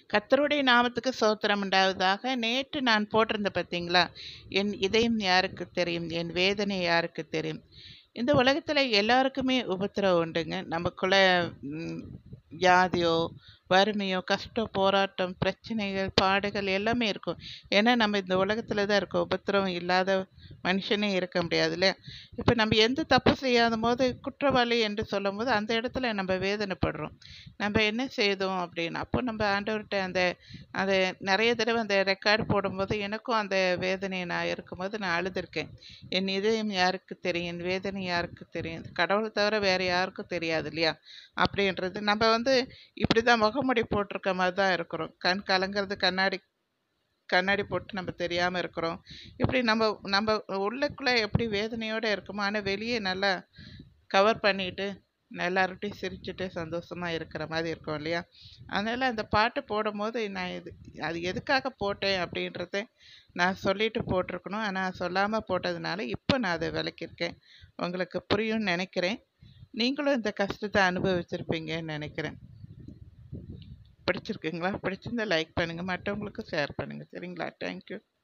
கர்த்தருடைய நாமத்துக்கு சோத்திரம் உண்டாவதாக நேற்று நான் போட்டிருந்தேன் பார்த்தீங்களா என் இதயம் யாருக்கு தெரியும் என் வேதனை யாருக்கு தெரியும் இந்த உலகத்தில் எல்லாருக்குமே உபத்திரவம் உண்டுங்க நமக்குள்ள ம், வியாதியோ வறுமையோ கஷ்டம் போராட்டம் பிரச்சனைகள் பாடுகள் எல்லாமே இருக்கும் ஏன்னா நம்ம இந்த உலகத்தில் தான் இருக்கோம் உபத்திரவம் இல்லாத மனுஷனே இருக்க முடியாது இல்லையா இப்போ நம்ம எந்த தப்பு செய்யாத போது குற்றவாளி என்று சொல்லும் போது அந்த இடத்துல நம்ம வேதனைப்படுறோம் நம்ம என்ன செய்தோம் அப்படின்னு அப்போ நம்ம ஆண்டவர்கிட்ட அந்த அதை நிறைய தடவை அந்த ரெக்கார்டு போடும்போது எனக்கும் அந்த வேதனை நான் இருக்கும்போது நான் அழுதுருக்கேன் என் இதயம் யாருக்கு தெரியும் என் வேதனை யாருக்கு தெரியும் கடவுளை தவிர வேறு யாருக்கும் தெரியாது இல்லையா அப்படின்றது நம்ம வந்து இப்படி தான் முகமுடி போட்டிருக்க மாதிரி தான் இருக்கிறோம் கண் கலங்கிறது கண்ணாடி கண்ணாடி போட்டு நம்ம தெரியாமல் இருக்கிறோம் இப்படி நம்ம நம்ம உள்ளுக்குள்ளே எப்படி வேதனையோடு இருக்கோமோ ஆனால் வெளியே நல்லா கவர் பண்ணிட்டு எல்லார்கிட்டையும் சிரிச்சுட்டு சந்தோஷமா இருக்கிற மாதிரி இருக்கும் இல்லையா அதனால் அந்த பாட்டு போடும்போது நான் இது அது எதுக்காக போட்டேன் அப்படின்றத நான் சொல்லிட்டு போட்டிருக்கணும் ஆனால் சொல்லாமல் போட்டதுனால இப்போ நான் அதை விளக்கியிருக்கேன் உங்களுக்கு புரியும்னு நினைக்கிறேன் நீங்களும் இந்த கஷ்டத்தை அனுபவிச்சிருப்பீங்கன்னு நினைக்கிறேன் பிடிச்சிருக்குங்களா பிடிச்சிருந்தா லைக் பண்ணுங்கள் மற்றவங்களுக்கும் ஷேர் பண்ணுங்கள் சரிங்களா தேங்க்யூ